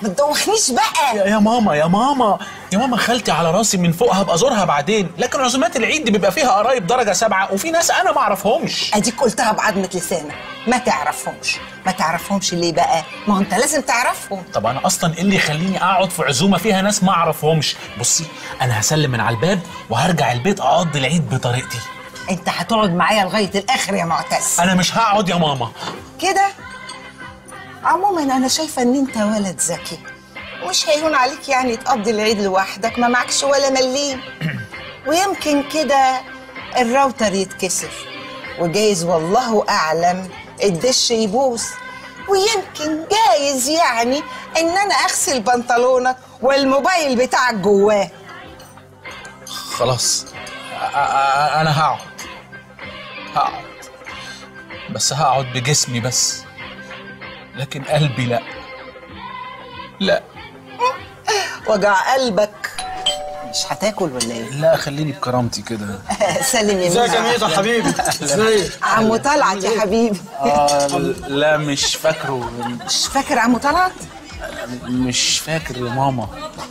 ما تدوخنيش بقى يا يا ماما يا ماما يا ماما خالتي على راسي من فوق هبقى ازورها بعدين لكن عزومات العيد دي بيبقى فيها قرايب درجه سبعه وفي ناس انا ما اعرفهمش اديك قلتها بعضمة لسانك ما تعرفهمش ما تعرفهمش ليه بقى ما هو انت لازم تعرفهم طب انا اصلا ايه اللي يخليني اقعد في عزومه فيها ناس ما اعرفهمش بصي انا هسلم من على الباب وهرجع البيت اقضي العيد بطريقتي انت هتقعد معايا لغايه الاخر يا معتز انا مش هقعد يا ماما كده عموما انا شايفه ان انت ولد ذكي مش هيهون عليك يعني تقضي العيد لوحدك ما معكش ولا مليم ويمكن كده الراوتر يتكسر وجايز والله اعلم الدش يبوظ ويمكن جايز يعني ان انا اغسل بنطلونك والموبايل بتاعك جواه خلاص أ- أ- انا هقعد هقعد بس هقعد بجسمي بس لكن قلبي لا لا وجع قلبك مش هتاكل ولا ايه لا خليني بكرامتي كده سلم يمين ازيك يا ميزة حبيبي ازيك عمو طلعت يا حبيبي آه لا مش فاكره مش فاكر عمو طلعت مش فاكر يا ماما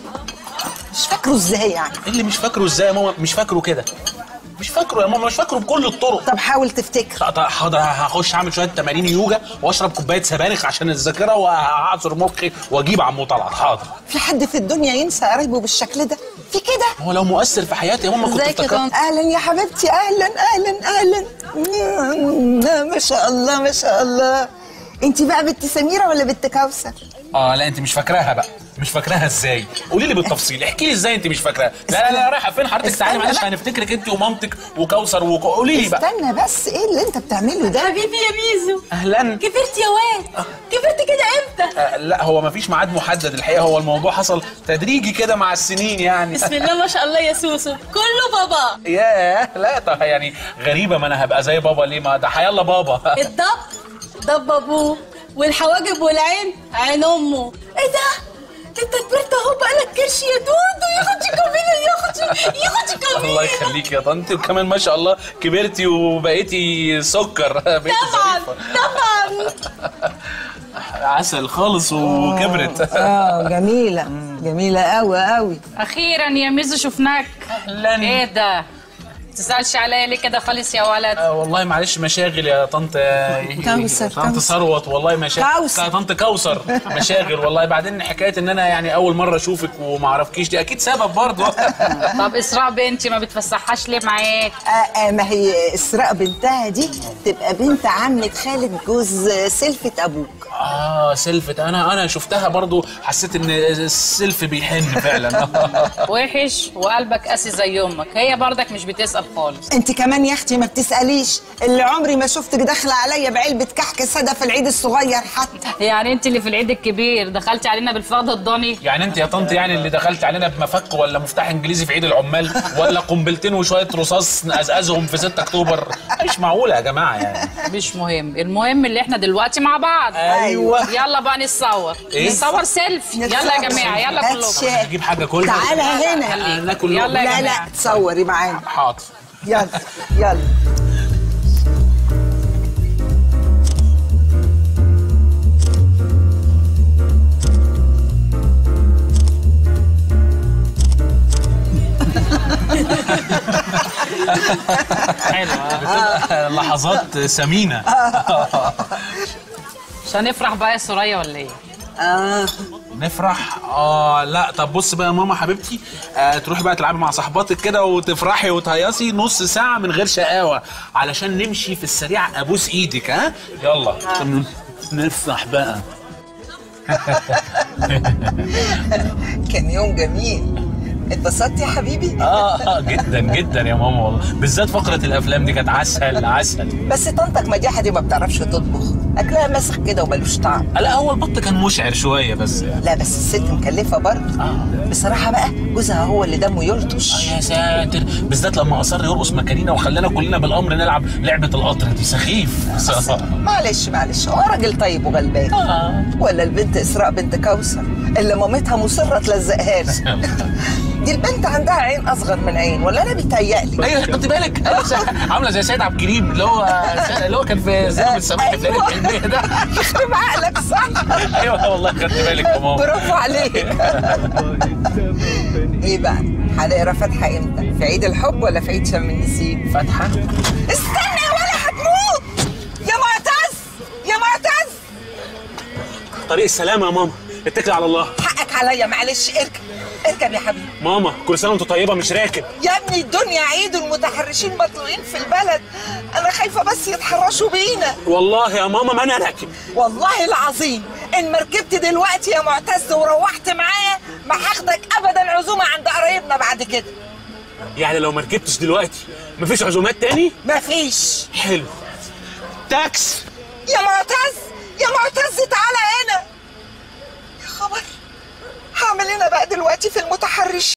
مش فاكره ازاي يعني إيه اللي مش فاكره ازاي يا ماما مش فاكره كده مش فاكره يا ماما مش فاكره بكل الطرق طب حاول تفتكر طب- طب حاضر هخش اعمل شويه تمارين يوجا واشرب كوبايه سبانخ عشان الذاكره وهعصر مخي واجيب عمو طلعت حاضر في حد في الدنيا ينسى قرايبه بالشكل ده في كده هو لو مؤثر في حياتي يا ماما كنت ازيك يا افتكرت طنط؟ اهلا يا حبيبتي اهلا اهلا اهلا ما شاء الله ما شاء الله انت بقى بنت سميره ولا بنت كوثر اه لا انت مش فاكراها بقى مش فاكراها ازاي قولي لي بالتفصيل احكي لي ازاي انت مش فاكراها لا لا لا رايحه فين حضرتك تعالي استنى معلش بقى. هنفتكرك انت ومامتك وكوثر وك- قولي لي بقى استنى بس ايه اللي انت بتعمله ده حبيبي يا ميزو اهلا كبرت يا واد كبرت كده امتى آه لا هو مفيش ميعاد محدد الحقيقه هو الموضوع حصل تدريجي كده مع السنين يعني بسم الله ما شاء الله يا سوسو كله بابا ياه لا طب يعني غريبه ما انا هبقى زي بابا ليه ما ده حيالله بابا الضب ضب ابوه والحواجب والعين عين امه ايه ده ده انت كبرت اهو بقالك كرش يا دودو يا اختي كملي يا اختي يا اختي كملي الله يخليك يا طنط وكمان ما شاء الله كبرتي وبقيتي سكر بقيتي طبعا ظريفة. طبعا عسل خالص وكبرت اه جميله جميله قوي قوي اخيرا يا ميزو شفناك اهلا ايه ده تزعلش عليا ليه كده خالص يا ولد آه والله معلش مشاغل يا طنط كوثر، طنط كوثر. ثروت والله مشاغل كوثر. لا، طنط كوثر مشاغل والله بعدين حكايه ان انا يعني اول مره اشوفك وما اعرفكيش دي اكيد سبب برضه طب اسراء بنتي ما بتفسحهاش ليه معاك آه آه ما هي اسراء بنتها دي تبقى بنت عمة خالد جوز سلفة ابوك اه سلفت انا انا شفتها برضه حسيت ان السلف بيحن فعلا وحش وقلبك قاسي زي امك هي برضك مش بتسال خالص انت كمان يا اختي ما بتساليش اللي عمري ما شفتك داخله عليا بعلبه كحك ساده في العيد الصغير حتى يعني انت اللي في العيد الكبير دخلتي علينا بالفخد الضاني يعني انت يا طنط يعني اللي دخلت علينا بمفك ولا مفتاح انجليزي في عيد العمال ولا قنبلتين وشويه رصاص نقزقزهم في 6 اكتوبر مش معقوله يا جماعه يعني مش مهم المهم اللي احنا دلوقتي مع بعض ايوه يلا بقى نتصور إيه؟ نتصور سيلفي يلا يا جماعه يلا هات كلكم شاي. نجيب حاجه كلها تعالى هنا آه، ناكل يلا لقمة. يا لا لا جماعة. تصوري معانا حاضر يلا يلا حلوه لحظات ثمينه مش هنفرح بقى يا سوريا ولا ايه اه نفرح اه لا طب بص بقى يا ماما حبيبتي آه تروحي بقى تلعبي مع صاحباتك كده وتفرحي وتهيصي نص ساعه من غير شقاوه علشان نمشي في السريع ابوس ايدك ها يلا عشان نفرح بقى كان يوم جميل اتبسطت يا حبيبي اه جدا جدا يا ماما والله بالذات فقره الافلام دي كانت عسل عسل بس طنطك مديحه دي ما بتعرفش تطبخ اكلها مسخ كده وملوش طعم لا هو البط كان مشعر شويه بس يعني لا بس الست مكلفه برضه آه. بصراحه بقى جوزها هو اللي دمه يلطش يا ساتر بالذات لما اصر يرقص مكانينا وخلانا كلنا بالامر نلعب لعبه القطر دي سخيف معلش معلش هو راجل طيب وغلبان آه. ولا البنت اسراء بنت كوثر اللي مامتها مصره تلزقها له دي البنت عندها عين اصغر من عين ولا انا بيتهيألي ايوه خدت بالك عامله زي سيد عبد الكريم اللي هو اللي هو كان في زمن السماح في أيوة. العلميه ده يخرب عقلك صح ايوه والله خدت بالك يا ماما برافو عليك ايه بقى هنقرا فاتحه امتى في عيد الحب ولا في عيد شم النسيم فاتحه استنى يا ولا هتموت يا معتز يا معتز طريق السلامة يا ماما اتكل على الله حقك عليا معلش اركب اركب يا حبيبي ماما كل سنة وانت طيبة مش راكب يا ابني الدنيا عيد والمتحرشين مطلوقين في البلد انا خايفه بس يتحرشوا بينا والله يا ماما ما انا راكب والله العظيم ان ما ركبت دلوقتي يا معتز وروحت معايا ما هاخدك ابدا عزومه عند قرايبنا بعد كده يعني لو ما ركبتش دلوقتي مفيش عزومات تاني مفيش حلو تاكس يا معتز يا معتز تعالى هنا يا خبر هعمل انا بقى دلوقتي في المتحرش